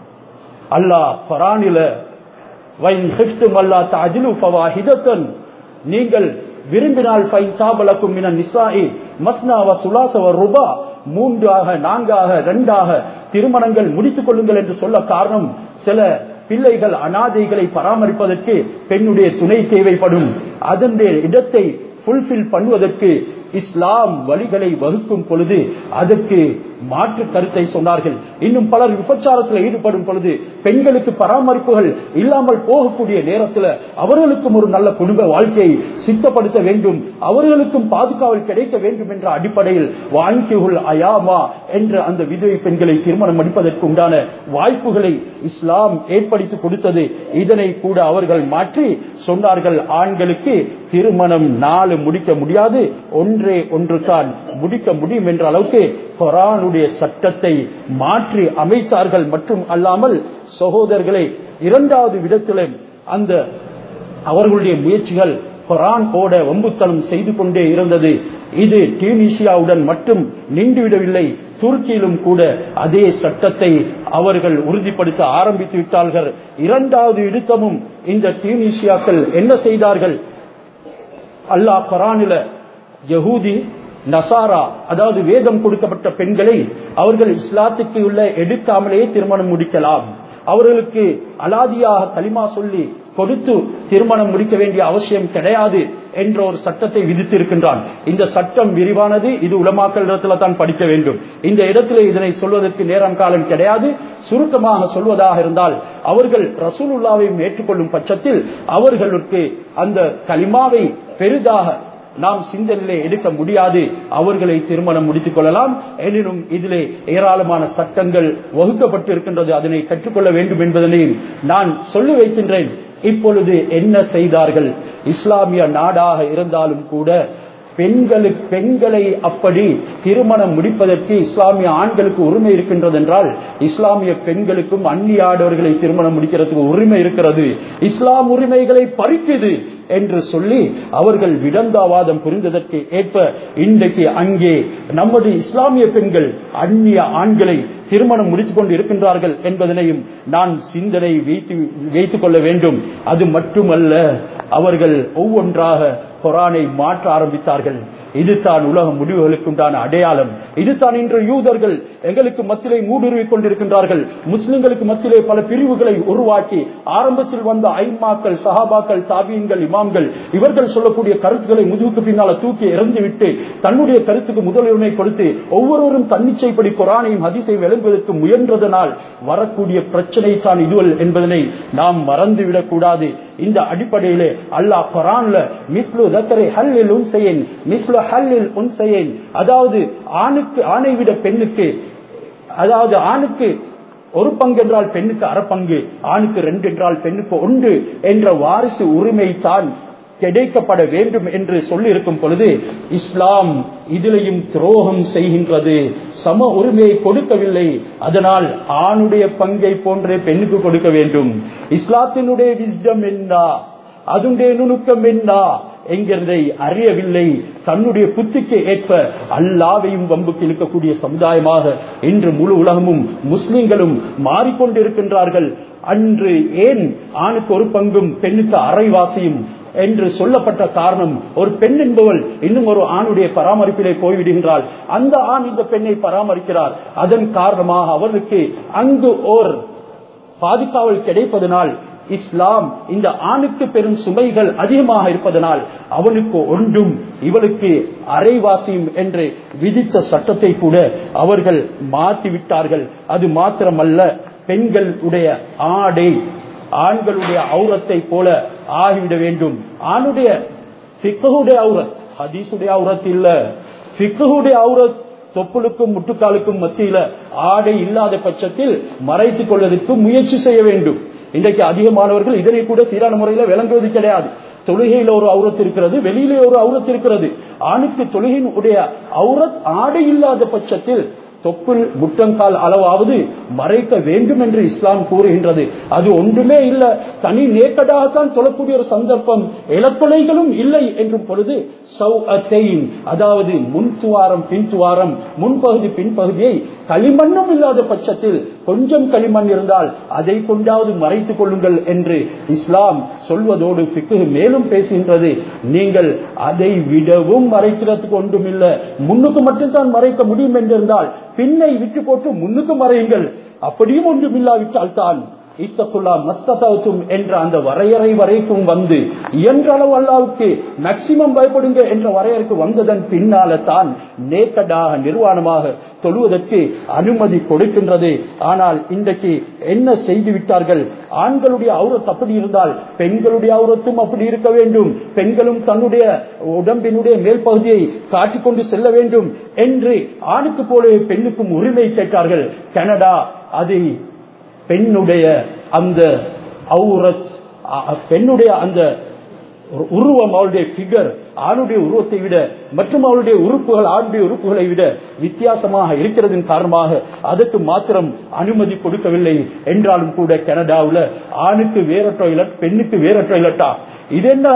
அல்லாஹ் பரானில நீங்கள் விரும்பினால் மூன்றாக நான்காக இரண்டாக திருமணங்கள் முடித்துக் கொள்ளுங்கள் என்று சொல்ல காரணம் சில பிள்ளைகள் அனாதைகளை பராமரிப்பதற்கு பெண்ணுடைய துணை தேவைப்படும் அதனுடைய இடத்தை புல்பில் பண்ணுவதற்கு இஸ்லாம் வழிகளை வகுக்கும் பொழுது அதற்கு மாற்று கருத்தை சொன்னார்கள் இன்னும் பலர் விபச்சாரத்தில் ஈடுபடும் பொழுது பெண்களுக்கு பராமரிப்புகள் இல்லாமல் போகக்கூடிய நேரத்தில் அவர்களுக்கும் ஒரு நல்ல குடும்ப வாழ்க்கையை சித்தப்படுத்த வேண்டும் அவர்களுக்கும் பாதுகாவல் கிடைக்க வேண்டும் என்ற அடிப்படையில் வாங்கிக்குள் அயாமா என்ற அந்த விதவை பெண்களை திருமணம் அடிப்பதற்கு உண்டான வாய்ப்புகளை இஸ்லாம் ஏற்படுத்தி கொடுத்தது இதனை கூட அவர்கள் மாற்றி சொன்னார்கள் ஆண்களுக்கு திருமணம் நாலு முடிக்க முடியாது ஒன்றே ஒன்று தான் முடிக்க முடியும் என்ற அளவுக்கு கொரானுடைய சட்டத்தை மாற்றி அமைத்தார்கள் மற்றும் அல்லாமல் சகோதரர்களை இரண்டாவது விதத்திலும் அந்த அவர்களுடைய முயற்சிகள் குரான் ஓட வம்புத்தனம் செய்து கொண்டே இருந்தது இது டியூனிசியாவுடன் மட்டும் நின்றுவிடவில்லை துருக்கியிலும் கூட அதே சட்டத்தை அவர்கள் உறுதிப்படுத்த ஆரம்பித்து விட்டார்கள் இரண்டாவது இடுக்கமும் இந்த டியூனிசியாக்கள் என்ன செய்தார்கள் அல்லாஹ் குரானில யகூதி நசாரா அதாவது வேதம் கொடுக்கப்பட்ட பெண்களை அவர்கள் இஸ்லாத்துக்கு உள்ள எடுக்காமலேயே திருமணம் முடிக்கலாம் அவர்களுக்கு அலாதியாக களிமா சொல்லி கொடுத்து திருமணம் முடிக்க வேண்டிய அவசியம் கிடையாது என்ற ஒரு சட்டத்தை விதித்திருக்கின்றான் இந்த சட்டம் விரிவானது இது உலமாக்கல் இடத்துல தான் படிக்க வேண்டும் இந்த இடத்துல இதனை சொல்வதற்கு நேரம் காலம் கிடையாது சுருக்கமாக சொல்வதாக இருந்தால் அவர்கள் ரசூலுல்லாவையும் ஏற்றுக்கொள்ளும் பட்சத்தில் அவர்களுக்கு அந்த களிமாவை பெரிதாக நாம் சிந்தனையிலே எடுக்க முடியாது அவர்களை திருமணம் முடித்துக் கொள்ளலாம் எனினும் இதிலே ஏராளமான சட்டங்கள் வகுக்கப்பட்டு இருக்கின்றது அதனை கற்றுக்கொள்ள வேண்டும் என்பதனையும் நான் சொல்லி வைக்கின்றேன் இப்பொழுது என்ன செய்தார்கள் இஸ்லாமிய நாடாக இருந்தாலும் கூட பெண்களுக்கு பெண்களை அப்படி திருமணம் முடிப்பதற்கு இஸ்லாமிய ஆண்களுக்கு உரிமை இருக்கின்றது என்றால் இஸ்லாமிய பெண்களுக்கும் அந்நிய ஆடவர்களை திருமணம் முடிக்கிறதுக்கு உரிமை இருக்கிறது இஸ்லாம் உரிமைகளை பறிக்குது என்று சொல்லி அவர்கள் விடந்தாவாதம் புரிந்ததற்கு ஏற்ப இன்றைக்கு அங்கே நமது இஸ்லாமிய பெண்கள் அந்நிய ஆண்களை திருமணம் முடித்துக் கொண்டு இருக்கின்றார்கள் என்பதனையும் நான் சிந்தனை வைத்து வைத்துக் கொள்ள வேண்டும் அது மட்டுமல்ல அவர்கள் ஒவ்வொன்றாக குரானை மாற்ற ஆரம்பித்தார்கள் இதுதான் உலக முடிவுகளுக்குண்டான அடையாளம் இதுதான் இன்று யூதர்கள் எங்களுக்கு மத்தியிலே மூடுருவிக் கொண்டிருக்கின்றார்கள் முஸ்லிம்களுக்கு மத்தியிலே பல பிரிவுகளை உருவாக்கி ஆரம்பத்தில் வந்த ஐமாக்கள் சஹாபாக்கள் தாபியன்கள் இமாம்கள் இவர்கள் சொல்லக்கூடிய கருத்துக்களை முதுகுக்கு பின்னால தூக்கி எறிந்துவிட்டு தன்னுடைய கருத்துக்கு முதலுரிமை கொடுத்து ஒவ்வொருவரும் தன்னிச்சைப்படி குரானையும் ஹதீஸை விளங்குவதற்கு முயன்றதனால் வரக்கூடிய பிரச்சனை தான் இதுவல் என்பதனை நாம் மறந்துவிடக் கூடாது இந்த அடிப்படையிலே அல்லாஹ் குரான்ல மிஸ்லு தக்கரை ஹல்லில் உன்சையன் மிஸ்லு ஹல்லில் உன்சையன் அதாவது ஆணுக்கு ஆணை விட பெண்ணுக்கு அதாவது ஆணுக்கு ஒரு பங்கு என்றால் பெண்ணுக்கு அரை பங்கு ஆணுக்கு ரெண்டு என்றால் பெண்ணுக்கு ஒன்று என்ற வாரிசு உரிமை தான் கிடைக்கப்பட வேண்டும் என்று சொல்லி இருக்கும் பொழுது இஸ்லாம் இதிலையும் துரோகம் செய்கின்றது சம உரிமையை கொடுக்கவில்லை அதனால் ஆணுடைய பங்கை போன்றே பெண்ணுக்கு கொடுக்க வேண்டும் இஸ்லாத்தினுடைய விஸ்டம் என்ன அதனுடைய நுணுக்கம் என்ன என்கிறதை அறியவில்லை தன்னுடைய புத்திக்கு ஏற்ப அல்லாவையும் வம்புக்கு இழுக்கக்கூடிய சமுதாயமாக இன்று முழு உலகமும் முஸ்லிம்களும் மாறிக்கொண்டிருக்கின்றார்கள் அன்று ஏன் ஆணுக்கு ஒரு பங்கும் பெண்ணுக்கு அரைவாசியும் என்று சொல்லப்பட்ட காரணம் ஒரு பெண் என்பவள் இன்னும் ஒரு ஆணுடைய பராமரிப்பிலே போய்விடுகின்றாள் அந்த ஆண் இந்த பெண்ணை பராமரிக்கிறார் அதன் காரணமாக அவர்களுக்கு அங்கு ஓர் பாதுகாவல் கிடைப்பதனால் இஸ்லாம் இந்த ஆணுக்கு பெரும் சுமைகள் அதிகமாக இருப்பதனால் அவனுக்கு ஒன்றும் இவளுக்கு அரைவாசியும் என்று விதித்த சட்டத்தை கூட அவர்கள் மாற்றி விட்டார்கள் அது மாத்திரமல்ல பெண்களுடைய ஆடை ஆண்களுடைய அவுரத்தை போல ஆகிவிட வேண்டும் ஆணுடைய சிக்ககுடைய அவுரத் ஹதீசுடைய அவுரத் இல்ல சிக்ககுடைய அவுரத் தொப்புளுக்கும் முட்டுக்காலுக்கும் மத்தியில ஆடை இல்லாத பட்சத்தில் மறைத்துக் கொள்வதற்கு முயற்சி செய்ய வேண்டும் இன்றைக்கு அதிகமானவர்கள் இதனை கூட சீரான முறையில் விளங்குவது கிடையாது தொழுகையில ஒரு அவுரத் இருக்கிறது வெளியிலே ஒரு அவுரத் இருக்கிறது ஆணுக்கு தொழுகையின் உடைய அவுரத் ஆடை இல்லாத பட்சத்தில் தொப்புள் முட்டங்கால் அளவாவது மறைக்க வேண்டும் என்று இஸ்லாம் கூறுகின்றது அது ஒன்றுமே இல்ல தனி நேக்கடாகத்தான் சொல்லக்கூடிய ஒரு சந்தர்ப்பம் இலப்பலைகளும் இல்லை என்றும் பொழுது அதாவது முன் துவாரம் பின் துவாரம் முன்பகுதி பின்பகுதியை களிமண்ணும் இல்லாத பட்சத்தில் கொஞ்சம் களிமண் இருந்தால் அதை கொண்டாவது மறைத்துக் கொள்ளுங்கள் என்று இஸ்லாம் சொல்வதோடு பிக்கு மேலும் பேசுகின்றது நீங்கள் அதை விடவும் மறைக்கிறதுக்கு ஒன்றும் இல்லை முன்னுக்கு மட்டும்தான் மறைக்க முடியும் என்றிருந்தால் பின்னை விட்டு போட்டு முன்னுக்கு மறையுங்கள் அப்படியும் ஒன்றும் இல்லாவிட்டால் தான் இத்தக்குல்லா மஸ்தத்தும் என்ற அந்த வரையறை வரைக்கும் வந்து இயன்ற அளவு அல்லாவுக்கு மேக்சிமம் பயப்படுங்க என்ற வரையறைக்கு வந்ததன் பின்னால தான் நேக்கடாக நிர்வாணமாக தொழுவதற்கு அனுமதி கொடுக்கின்றது ஆனால் இன்றைக்கு என்ன செய்து விட்டார்கள் ஆண்களுடைய அவுரத் அப்படி இருந்தால் பெண்களுடைய அவுரத்தும் அப்படி இருக்க வேண்டும் பெண்களும் தன்னுடைய உடம்பினுடைய மேல் பகுதியை காட்டிக்கொண்டு செல்ல வேண்டும் என்று ஆணுக்கு போலவே பெண்ணுக்கும் உரிமை கேட்டார்கள் கனடா அதை பெண்ணுடைய அந்த அவுரத் பெண்ணுடைய அந்த உருவம் அவளுடைய பிகர் ஆணுடைய உருவத்தை விட மற்றும் அவளுடைய உறுப்புகள் ஆணுடைய உறுப்புகளை விட வித்தியாசமாக இருக்கிறதின் காரணமாக அதற்கு மாத்திரம் அனுமதி கொடுக்கவில்லை என்றாலும் கூட கனடாவில் ஆணுக்கு வேற டாய்லெட் பெண்ணுக்கு வேற டாய்லெட்டா இது என்ன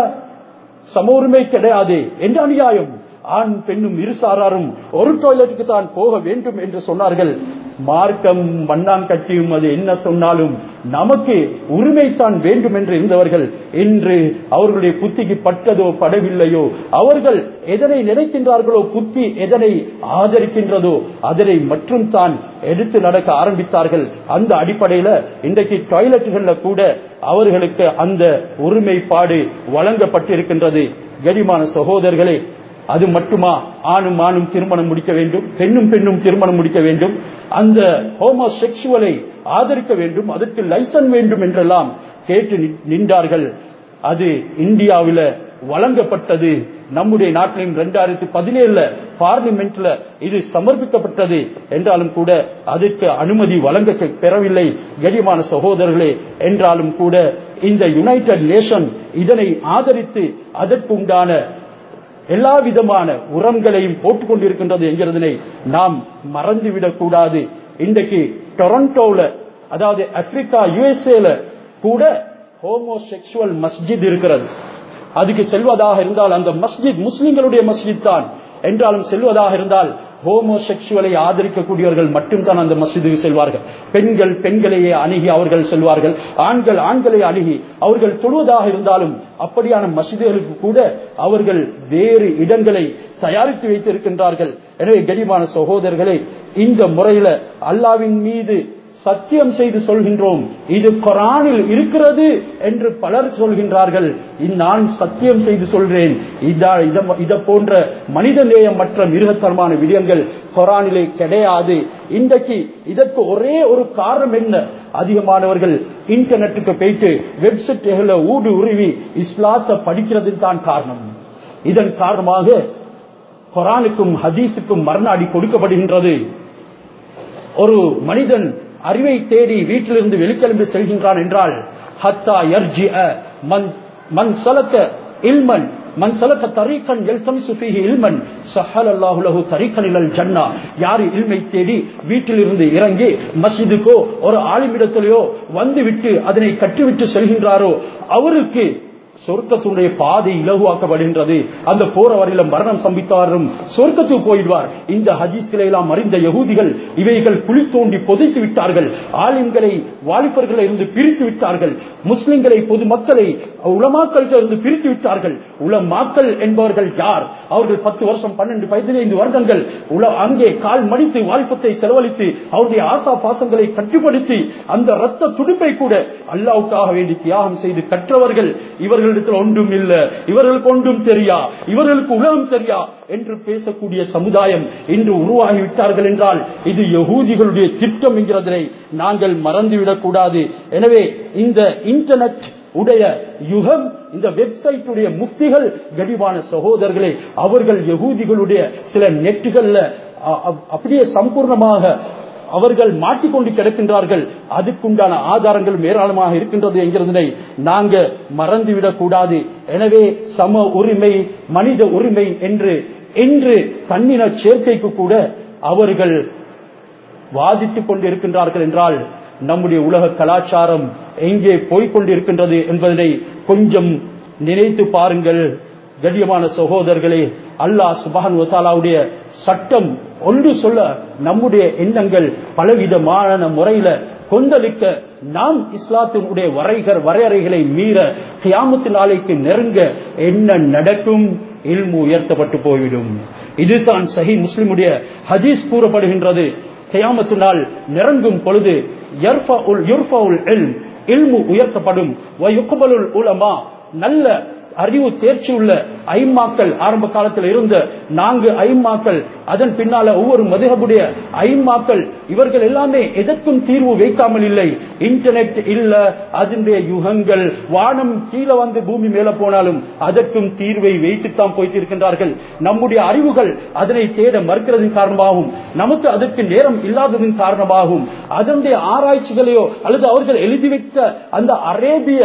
சம உரிமை கிடையாது என்ற அநியாயம் ஆண் பெண்ணும் இருசாராரும் ஒரு டாய்லெட்டுக்கு தான் போக வேண்டும் என்று சொன்னார்கள் மார்க்கம் மண்ணான் கட்டியும் அது என்ன சொன்னாலும் நமக்கு உரிமை தான் வேண்டும் என்று இருந்தவர்கள் இன்று அவர்களுடைய புத்திக்கு பட்டதோ படவில்லையோ அவர்கள் எதனை நினைக்கின்றார்களோ புத்தி எதனை ஆதரிக்கின்றதோ அதனை மற்றும் தான் எடுத்து நடக்க ஆரம்பித்தார்கள் அந்த அடிப்படையில இன்றைக்கு டாய்லெட்டுகள்ல கூட அவர்களுக்கு அந்த உரிமைப்பாடு வழங்கப்பட்டிருக்கின்றது கரிமான சகோதரர்களே அது மட்டுமா ஆணும் ஆணும் திருமணம் முடிக்க வேண்டும் பெண்ணும் பெண்ணும் திருமணம் முடிக்க வேண்டும் அந்த ஹோமோசெக்சுவலை ஆதரிக்க வேண்டும் அதற்கு லைசன் வேண்டும் என்றெல்லாம் கேட்டு நின்றார்கள் அது இந்தியாவில் வழங்கப்பட்டது நம்முடைய நாட்டிலும் இரண்டாயிரத்தி பதினேழுல பார்லிமெண்ட்ல இது சமர்ப்பிக்கப்பட்டது என்றாலும் கூட அதற்கு அனுமதி வழங்க பெறவில்லை கரிமான சகோதரர்களே என்றாலும் கூட இந்த யுனைடெட் நேஷன் இதனை ஆதரித்து அதற்கு உண்டான எல்லா விதமான உரங்களையும் போட்டுக் கொண்டிருக்கின்றது என்கிறதனை நாம் மறந்துவிடக் கூடாது இன்றைக்கு டொரண்டோல அதாவது ஆப்பிரிக்கா யுஎஸ்ஏல கூட ஹோமோசெக்சுவல் மஸ்ஜித் இருக்கிறது அதுக்கு செல்வதாக இருந்தால் அந்த மஸ்ஜித் முஸ்லிம்களுடைய மஸ்ஜித் தான் என்றாலும் செல்வதாக இருந்தால் ஹோமோசெக்சுவலை ஆதரிக்கக்கூடியவர்கள் மட்டும்தான் அந்த மசிதுக்கு செல்வார்கள் பெண்கள் பெண்களையே அணுகி அவர்கள் செல்வார்கள் ஆண்கள் ஆண்களை அணுகி அவர்கள் தொழுவதாக இருந்தாலும் அப்படியான மசிதுகளுக்கு கூட அவர்கள் வேறு இடங்களை தயாரித்து வைத்திருக்கின்றார்கள் எனவே கரிமான சகோதரர்களே இந்த முறையில அல்லாவின் மீது சத்தியம் செய்து சொல்கின்றோம் இது கொரானில் இருக்கிறது என்று பலர் சொல்கின்றார்கள் நான் சத்தியம் செய்து சொல்றேன் இத போன்ற மனித நேயமற்ற மிருகத்தனமான விடயங்கள் கொரானிலே கிடையாது இன்றைக்கு இதற்கு ஒரே ஒரு காரணம் என்ன அதிகமானவர்கள் இன்டர்நெட்டுக்கு போயிட்டு வெப்சைட்டுகளை ஊடு உருவி இஸ்லாத்தை படிக்கிறது தான் காரணம் இதன் காரணமாக கொரானுக்கும் ஹதீஸுக்கும் மரணாடி கொடுக்கப்படுகின்றது ஒரு மனிதன் அறிவை தேடி வீட்டிலிருந்து வெளிக்கிளம்பி செல்கின்றான் என்றால் ஹத்தா யர்ஜி மன் மன் சலக்க இல்மன் மன் சலக்க தரீக்கன் எல்தமிசு ஃபீஹி இல்மன் சஹல் அல்லாஹு லஹு தரீக்கன் இலல் ஜன்னா யார் இல்மை தேடி வீட்டிலிருந்து இறங்கி மஸ்ஜிதுக்கோ ஒரு ஆலிமிடத்திலேயோ வந்துவிட்டு அதனை கட்டிவிட்டு செல்கின்றாரோ அவருக்கு சொர்க்கத்துடைய பாதை இலகுவாக்கப்படுகின்றது அந்த போற வரையில மரணம் சம்பித்தாரும் சொர்க்கத்துக்கு போயிடுவார் இந்த ஹதீஸ்களை எல்லாம் அறிந்த யகூதிகள் இவைகள் குழி தோண்டி புதைத்து விட்டார்கள் ஆலிம்களை வாலிபர்களை இருந்து பிரித்து விட்டார்கள் முஸ்லிம்களை பொதுமக்களை உலமாக்கள் இருந்து பிரித்து விட்டார்கள் உலமாக்கள் என்பவர்கள் யார் அவர்கள் பத்து வருஷம் பன்னெண்டு பதினைந்து வருடங்கள் உல அங்கே கால் மடித்து வாலிபத்தை செலவழித்து அவருடைய ஆசா பாசங்களை கட்டுப்படுத்தி அந்த ரத்த துடிப்பை கூட அல்லாவுக்காக வேண்டி தியாகம் செய்து கற்றவர்கள் இவர்கள் இவர்களிடத்தில் ஒன்றும் இல்ல இவர்களுக்கு ஒன்றும் தெரியா இவர்களுக்கு உலகம் தெரியா என்று பேசக்கூடிய சமுதாயம் இன்று உருவாகிவிட்டார்கள் என்றால் இது யகூதிகளுடைய திட்டம் என்கிறதை நாங்கள் மறந்துவிடக் கூடாது எனவே இந்த இன்டர்நெட் உடைய யுகம் இந்த வெப்சைட்டுடைய முக்திகள் கடிவான சகோதரர்களே அவர்கள் யகூதிகளுடைய சில நெட்டுகள்ல அப்படியே சம்பூர்ணமாக அவர்கள் மாட்டிக்கொண்டு கிடக்கின்றார்கள் அதுக்குண்டான ஆதாரங்கள் ஏராளமாக இருக்கின்றது என்கிறதனை நாங்க மறந்துவிடக் கூடாது எனவே சம உரிமை மனித உரிமை என்று இன்று கண்ணின சேர்க்கைக்கு கூட அவர்கள் வாதித்துக் கொண்டிருக்கின்றார்கள் என்றால் நம்முடைய உலக கலாச்சாரம் எங்கே போய்கொண்டிருக்கின்றது என்பதனை கொஞ்சம் நினைத்து பாருங்கள் கண்ணியமான சகோதரர்களே அல்லாஹ் சுபான் வத்தாலாவுடைய சட்டம் ஒன்று சொல்ல நம்முடைய எண்ணங்கள் பலவிதமான முறையில கொந்தளிக்க நாம் இஸ்லாத்தினுடைய வரைகர் வரையறைகளை மீற கியாமத்து நாளைக்கு நெருங்க என்ன நடக்கும் இல்மு உயர்த்தப்பட்டு போய்விடும் இதுதான் சஹி முஸ்லிமுடைய ஹதீஸ் கூறப்படுகின்றது கியாமத்து நாள் நெருங்கும் பொழுது இல்மு உயர்த்தப்படும் உலமா நல்ல அறிவு தேர்ச்சி உள்ள ஐம்மாக்கள் ஆரம்ப காலத்தில் இருந்த நான்கு ஐம்மாக்கள் அதன் பின்னால ஒவ்வொரு மதுகபுடைய ஐம்மாக்கள் இவர்கள் எல்லாமே எதற்கும் தீர்வு வைக்காமல் இல்லை இன்டர்நெட் இல்ல அதனுடைய யுகங்கள் வானம் கீழே வந்து பூமி மேல போனாலும் அதற்கும் தீர்வை வைத்துத்தான் போய்த்திருக்கின்றார்கள் நம்முடைய அறிவுகள் அதனை தேட மறுக்கிறதன் காரணமாகவும் நமக்கு அதற்கு நேரம் இல்லாததன் காரணமாகவும் அதனுடைய ஆராய்ச்சிகளையோ அல்லது அவர்கள் எழுதி வைத்த அந்த அரேபிய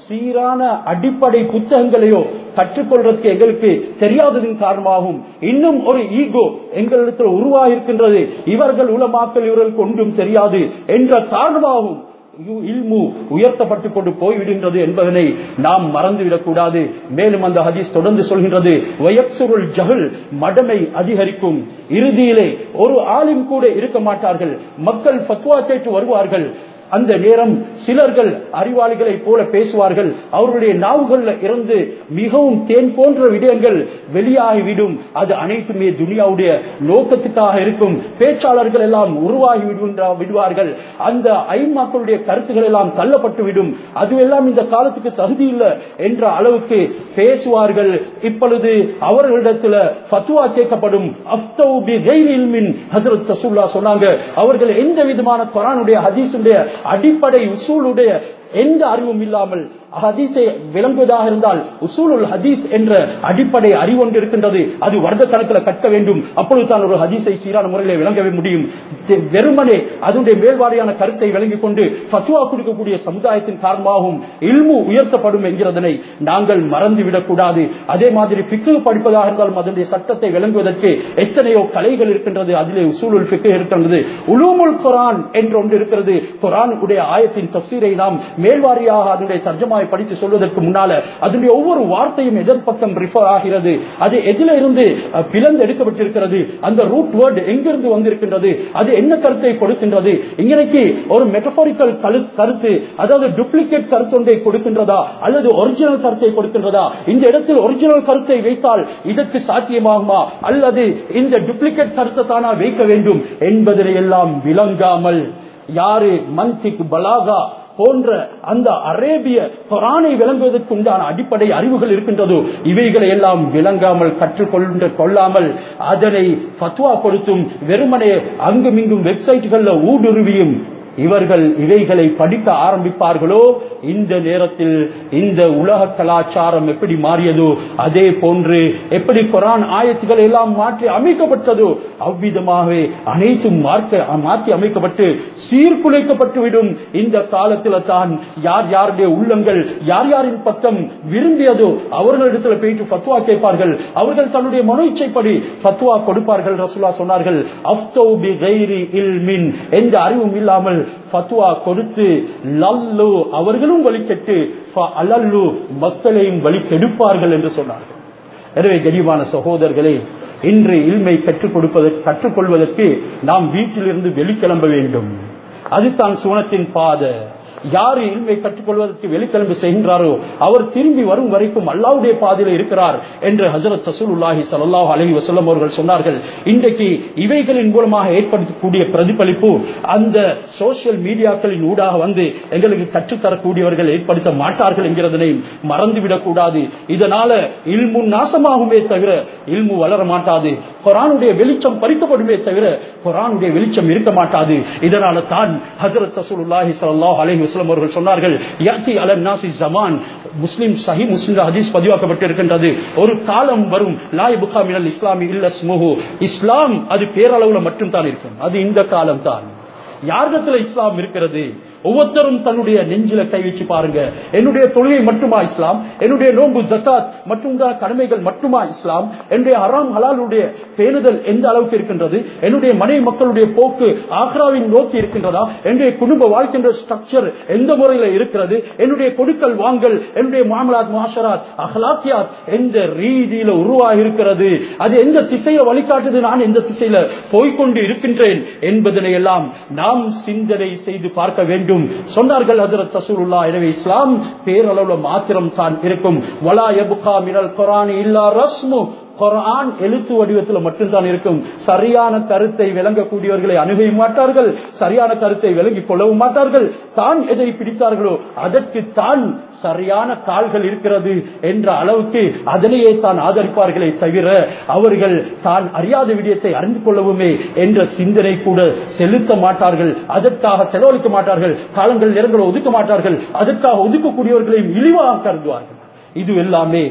சீரான அடிப்படை புத்தகங்களையோ கற்றுக்கொள்றதுக்கு எங்களுக்கு தெரியாததின் காரணமாகவும் இன்னும் ஒரு ஈகோ எங்களிடத்தில் உருவாகி இருக்கின்றது இவர்கள் உலமாக்கல் இவர்களுக்கு ஒன்றும் தெரியாது என்ற காரணமாகவும் இ- இல்மு உயர்த்தப்பட்டுக் கொண்டு போய்விடுகின்றது என்பதனை நாம் மறந்துவிடக் கூடாது மேலும் அந்த ஹதீஸ் தொடர்ந்து சொல்கின்றது வயக்சுருள் ஜஹல் மடமை அதிகரிக்கும் இறுதியிலே ஒரு ஆளும் கூட இருக்க மாட்டார்கள் மக்கள் பத்வா கேட்டு வருவார்கள் அந்த நேரம் சிலர்கள் அறிவாளிகளை போல பேசுவார்கள் அவர்களுடைய நாவுகள்ல இருந்து மிகவும் தேன் போன்ற விடயங்கள் வெளியாகிவிடும் அது அனைத்துமே துனியாவுடைய நோக்கத்துக்காக இருக்கும் பேச்சாளர்கள் எல்லாம் உருவாகி விடுகின்ற- விடுவார்கள் அந்த ஐமாக்களுடைய கருத்துக்கள் எல்லாம் தள்ளப்பட்டு விடும் அதுவெல்லாம் இந்த காலத்துக்கு தகுதி இல்லை என்ற அளவுக்கு பேசுவார்கள் இப்பொழுது அவர்களிடத்துல ஃபத்வா கேட்கப்படும் அஃப்தௌ பி கைரி இல்மின் ஹஜ்ரத் ரசூலுல்லாஹ் சொன்னாங்க அவர்கள் எந்த விதமான குர்ஆனுடைய ஹதீஸுடைய அடிப்படை உசூலுடைய எந்த அறிவும் இல்லாமல் ஹதீஸை விளங்குவதாக இருந்தால் உசூலுல் ஹதீஸ் என்ற அடிப்படை அறிவொன்று இருக்கின்றது அது வருட கணக்கில் கற்க வேண்டும் அப்பொழுது தான் ஒரு ஹதீஸை சீரான முறையில் விளங்கவே முடியும் தெ- வெறுமனே அதனுடைய மேல்வாரியான கருத்தை விளங்கிக் கொண்டு ஃபத்வா கொடுக்கக்கூடிய சமுதாயத்தின் காரணமாகவும் இல்மு உயர்த்தப்படும் என்கிறதனை நாங்கள் மறந்துவிடக் கூடாது அதே மாதிரி பிக்கு படிப்பதாக இருந்தாலும் அதனுடைய சட்டத்தை விளங்குவதற்கு எத்தனையோ கலைகள் இருக்கின்றது அதிலே உசூலுல் ஃபிக்கு இருக்கின்றது உலூமுல் குரான் என்று ஒன்று இருக்கிறது குரான் உடைய ஆயத்தின் தப்சீரை நாம் மேல்வாரியாக அதனுடைய தர்ஜமாவை படித்து சொல்வதற்கு முன்னால அதனுடைய ஒவ்வொரு வார்த்தையும் எதிர்பக்கம் ரிஃபர் ஆகிறது அது எதில இருந்து அஹ், பிளந்து எடுக்கப்பட்டிருக்கிறது அந்த ரூட் வேர்டு எங்கிருந்து வந்திருக்கின்றது அது என்ன கருத்தை கொடுக்கின்றது இன்றைக்கு ஒரு மெட்டபாரிக்கல் கருத்து அதாவது டூப்ளிகேட் கருத்து ஒன்றை கொடுக்கின்றதா அல்லது ஒரிஜினல் கருத்தை கொடுக்கின்றதா இந்த இடத்தில் ஒரிஜினல் கருத்தை வைத்தால் இதற்கு சாத்தியமாகுமா அல்லது இந்த டூப்ளிகேட் கருத்தை தானா வைக்க வேண்டும் என்பதனை எல்லாம் விளங்காமல் யாரு மந்திக் பலாகா போன்ற அந்த அரேபிய குரானை விளங்குவதற்கு உண்டான அடிப்படை அறிவுகள் இருக்கின்றதோ இவைகளை எல்லாம் விளங்காமல் கற்றுக்கொண்டு கொள்ளாமல் அதனை ஃபத்வா கொடுத்தும் வெறுமனே அங்குமிங்கும் வெப்சைட்டுகள்ல ஊடுருவியும் இவர்கள் இவைகளை படிக்க ஆரம்பிப்பார்களோ இந்த நேரத்தில் இந்த உலக கலாச்சாரம் எப்படி மாறியதோ அதே போன்று எப்படி குரான் ஆயத்துக்கள் எல்லாம் மாற்றி அமைக்கப்பட்டதோ அவ்விதமாகவே அனைத்தும் மார்க்க மாற்றி அமைக்கப்பட்டு சீர்குலைக்கப்பட்டு விடும் இந்த காலத்தில் தான் யார் யாருடைய உள்ளங்கள் யார் யாரின் பக்கம் விரும்பியதோ அவர்களிடத்தில் போயிட்டு ஃபத்வா கேட்பார்கள் அவர்கள் தன்னுடைய மனோ இச்சைப்படி ஃபத்வா கொடுப்பார்கள் ரசூலா சொன்னார்கள் அஃப்தௌ பி கைரி இல்மின் எந்த அறிவும் இல்லாமல் ஃபத்வா கொடுத்து லல்லு அவர்களும் வழிகெட்டு அலல்லு மக்களையும் வழி கெடுப்பார்கள் என்று சொன்னார்கள் எனவே கனிவான சகோதரர்களே இன்று இல்மை கற்றுக் கொடுப்பதற்கு கற்றுக்கொள்வதற்கு நாம் வீட்டிலிருந்து வெளிக்கிளம்ப வேண்டும் அதுதான் சுவனத்தின் பாதை யாரு இல்மை கற்றுக்கொள்வதற்கு வெளிக்கிளம்பி செய்கின்றாரோ அவர் திரும்பி வரும் வரைக்கும் அல்லாவுடைய பாதையில் இருக்கிறார் என்று ஹசரத் ரசூலுல்லாஹி ஸல்லல்லாஹு அலைஹி வஸல்லம் அவர்கள் சொன்னார்கள் இன்றைக்கு இவைகளின் மூலமாக ஏற்படுத்தக்கூடிய பிரதிபலிப்பு அந்த சோசியல் மீடியாக்களின் ஊடாக வந்து எங்களுக்கு கற்றுத்தரக்கூடியவர்கள் ஏற்படுத்த மாட்டார்கள் என்கிறதனை மறந்துவிடக் கூடாது இதனால இல்மு நாசமாகுமே தவிர இல்மு வளர மாட்டாது குரானுடைய வெளிச்சம் பறிக்கப்படுமே தவிர குரானுடைய வெளிச்சம் இருக்க மாட்டாது இதனால தான் ஹசரத் ரசூலுல்லாஹி ஸல்லல்லாஹு அலைஹி வஸல்லம் அவர்கள் சொன்னார்கள் யாத்தி அலன் நாசி ஜமான் முஸ்லிம் சஹி முஸ்லிம் ஹதீஸ் பதிவாக்கப்பட்டிருக்கின்றது ஒரு காலம் வரும் லாய் புகா மினல் இஸ்லாமி இல்ல ஸ்முஹு இஸ்லாம் அது பேரளவுல மட்டும் தான் இருக்கும் அது இந்த காலம் தான் யாரிடத்துல இஸ்லாம் இருக்கிறது ஒவ்வொருத்தரும் தன்னுடைய நெஞ்சில கை வச்சு பாருங்க என்னுடைய தொழிலை மட்டுமா இஸ்லாம் என்னுடைய நோன்பு ஜக்காத் மற்றும் கடமைகள் மட்டுமா இஸ்லாம் என்னுடைய ஹராம் ஹலாலுடைய பேணுதல் எந்த அளவுக்கு இருக்கின்றது என்னுடைய மனைவி மக்களுடைய போக்கு ஆக்ராவின் நோக்கி இருக்கின்றதா என்னுடைய குடும்ப வாழ்க்கின்ற ஸ்ட்ரக்சர் எந்த முறையில இருக்கிறது என்னுடைய கொடுக்கல் வாங்கல் என்னுடைய மாமலாத் மாஷராத் அஹ்லாக்கியாத் எந்த ரீதியில உருவாகி இருக்கிறது அது எந்த திசையை வழிகாட்டுது நான் எந்த திசையில போய்கொண்டு இருக்கின்றேன் என்பதனை எல்லாம் நாம் சிந்தனை செய்து பார்க்க வேண்டும் சொன்னார்கள் ஹஜரத் ரசூலுல்லாஹ் எனவே இஸ்லாம் பேரளவுல மாத்திரம் தான் இருக்கும் வலா யபுகா மினல் குர்ஆன் இல்லா ரஸ்மு குரான் எழுத்து வடிவத்தில் மட்டும்தான் இருக்கும் சரியான கருத்தை விளங்கக்கூடியவர்களை அணுக மாட்டார்கள் சரியான கருத்தை விளங்கிக் கொள்ளவும் மாட்டார்கள் தான் எதை பிடித்தார்களோ அதற்கு தான் சரியான கால்கள் இருக்கிறது என்ற அளவுக்கு அதனையே தான் ஆதரிப்பார்களே தவிர அவர்கள் தான் அறியாத விடயத்தை அறிந்து கொள்ளவுமே என்ற சிந்தனை கூட செலுத்த மாட்டார்கள் அதற்காக செலவழிக்க மாட்டார்கள் காலங்கள் நேரங்களை ஒதுக்க மாட்டார்கள் அதற்காக ஒதுக்கக்கூடியவர்களையும் இழிவாக கருதுவார்கள் இது எல்லாமே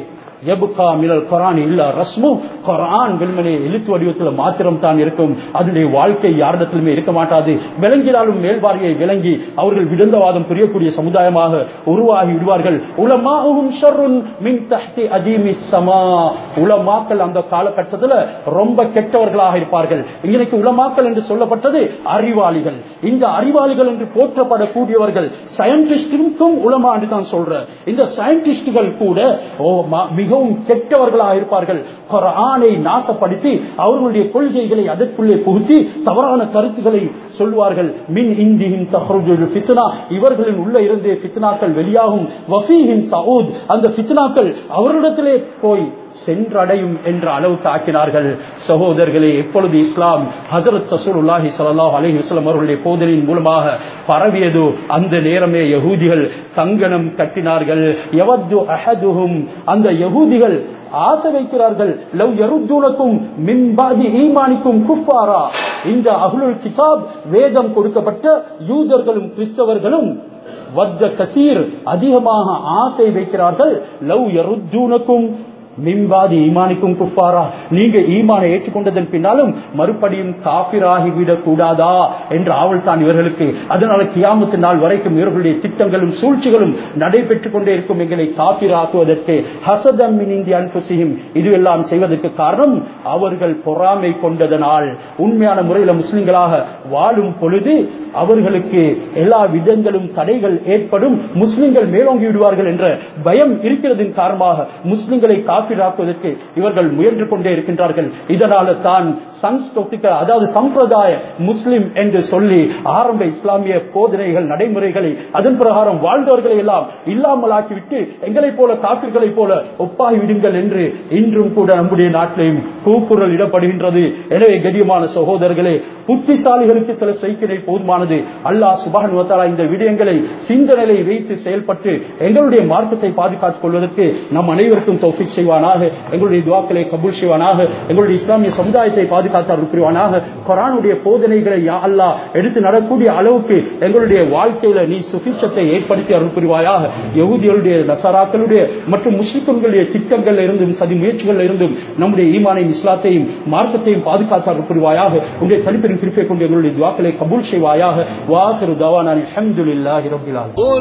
எபுகா மினல் குரான் இல்ல ரஸ்மு குரான் வெண்மனே எழுத்து வடிவத்தில் மாத்திரம் தான் இருக்கும் அதனுடைய வாழ்க்கை யாரிடத்திலுமே இருக்க மாட்டாது விளங்கினாலும் மேல்பார்வையை விளங்கி அவர்கள் விடுந்தவாதம் புரியக்கூடிய சமுதாயமாக உருவாகி விடுவார்கள் உலமாவும் ஷர்ருன் மின் தஹ்தி அதீமி சமா உலமாக்கள் அந்த காலகட்டத்தில் ரொம்ப கெட்டவர்களாக இருப்பார்கள் இன்னைக்கு உலமாக்கள் என்று சொல்லப்பட்டது அறிவாளிகள் இந்த அறிவாளிகள் என்று போற்றப்படக்கூடியவர்கள் சயின்டிஸ்டுக்கும் உலமா என்று தான் சொல்ற இந்த சயின்டிஸ்டுகள் கூட ஓ, ம- மிகவும் கெட்டவர்களாக இருப்பார்கள் குர்ஆனை நாசப்படுத்தி அவர்களுடைய கொள்கைகளை அதற்குள்ளே புகுத்தி தவறான கருத்துக்களை சொல்வார்கள் மின் இந்தியின் தஹ்ருஜுல் ஃபித்னா இவர்களின் உள்ள இருந்தே ஃபித்னாக்கள் வெளியாகும் வஃபீஹின் சவுத் அந்த ஃபித்னாக்கள் அவர்களிடத்திலே போய் சென்றடையும் என்ற அளவுக்கு ஆக்கினார்கள் சகோதரர்களே எப்பொழுது இஸ்லாம் ஹசரத் சசூலுல்லாஹி ஸல்லல்லாஹு அலைஹி வஸல்லம் அவர்களுடைய போதனையின் மூலமாக பரவியதோ அந்த நேரமே யகூதிகள் கங்கணம் கட்டினார்கள் யவது அஹதுஹும் அந்த யகூதிகள் ஆசை வைக்கிறார்கள் லவ் யருத்துனக்கும் மின்பாதி ஈமானிக்கும் குஃபாரா இந்த அஹ்லுல் கிதாப் வேதம் கொடுக்கப்பட்ட யூதர்களும் கிறிஸ்தவர்களும் வத்த கசீர் அதிகமாக ஆசை வைக்கிறார்கள் லவ் யருத்துனக்கும் மின்பாதி ஈமானிக்கும் குஃபாரா நீங்க ஈமானை ஏற்றுக்கொண்டதன் பின்னாலும் மறுபடியும் காபிராகிவிடக் கூடாதா என்ற ஆவல் தான் இவர்களுக்கு அதனால கியாமத்து நாள் வரைக்கும் இவர்களுடைய திட்டங்களும் சூழ்ச்சிகளும் நடைபெற்றுக் கொண்டே இருக்கும் எங்களை காபிராக்குவதற்கு ஹசதம் மின் இந்திய அன்புசியும் இதுவெல்லாம் செய்வதற்கு காரணம் அவர்கள் பொறாமை கொண்டதனால் உண்மையான முறையில் முஸ்லிம்களாக வாழும் பொழுது அவர்களுக்கு எல்லா விதங்களும் தடைகள் ஏற்படும் முஸ்லிம்கள் மேலோங்கி விடுவார்கள் என்ற பயம் இருக்கிறதின் காரணமாக முஸ்லிம்களை காப்பீடாக்குவதற்கு இவர்கள் முயன்று கொண்டே இருக்கின்றார்கள் இதனால தான் சன்ஸ்கிருத்திக அதாவது சம்பிரதாய முஸ்லிம் என்று சொல்லி ஆரம்ப இஸ்லாமிய போதனைகள் நடைமுறைகளை அதன் பிரகாரம் வாழ்ந்தவர்களை எல்லாம் இல்லாமல் ஆக்கிவிட்டு எங்களைப் போல காப்பீர்களைப் போல ஒப்பாகி விடுங்கள் என்று இன்றும் கூட நம்முடைய நாட்டிலையும் கூக்குரல் இடப்படுகின்றது எனவே கடியமான சகோதரர்களே புத்திசாலிகளுக்கு சில செய்கிறை போதுமானது அல்லாஹ் சுபான் இந்த விடயங்களை சிந்தனையை வைத்து செயல்பட்டு எங்களுடைய மார்க்கத்தை பாதுகாத்துக் கொள்வதற்கு நம் அனைவருக்கும் தௌஃபிக் செய்வானாக எங்களுடைய துவாக்களை கபூல் செய்வானாக எங்களுடைய இஸ்லாமிய சமுதாயத்தை பாதுகாத்து அருள் புரிவானாக குரானுடைய போதனைகளை யா அல்லாஹ் எடுத்து நடக்கூடிய அளவுக்கு எங்களுடைய வாழ்க்கையில நீ சுபிச்சத்தை ஏற்படுத்தி அருள் புரிவாயாக யகுதிகளுடைய நசராக்களுடைய மற்றும் முஸ்லிம்களுடைய திட்டங்கள்ல இருந்தும் சதி முயற்சிகள்ல இருந்தும் நம்முடைய ஈமானையும் இஸ்லாத்தையும் மார்க்கத்தையும் பாதுகாத்து அருள் புரிவாயாக உங்களுடைய தனிப்பெரும் குறிப்பை கொண்டு எங்களுடைய துவாக்களை கபூல் செய்வாயாக வாசரு தவானான் அல்ஹம்துலில்லாஹி ரப்பில் ஆலமீன் قل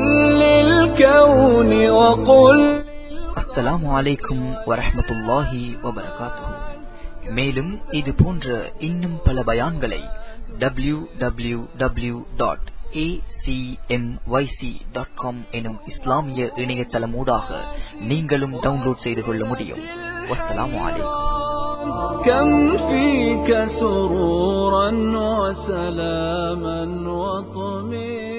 للكون وقل அஸ்ஸலாமு அலைக்கும் வரஹ்மத்துல்லாஹி வபரகாத்துஹு மேலும் இது போன்ற இன்னும் பல பயான்களை டபிள்யூ டபிள்யூ டபிள்யூ டாட் எனும் இஸ்லாமிய இணையதளமூடாக நீங்களும் டவுன்லோட் செய்து கொள்ள முடியும் வஸ்ஸலாமு அலைக்கும் كم فيك سرورا وسلاما وطمئنا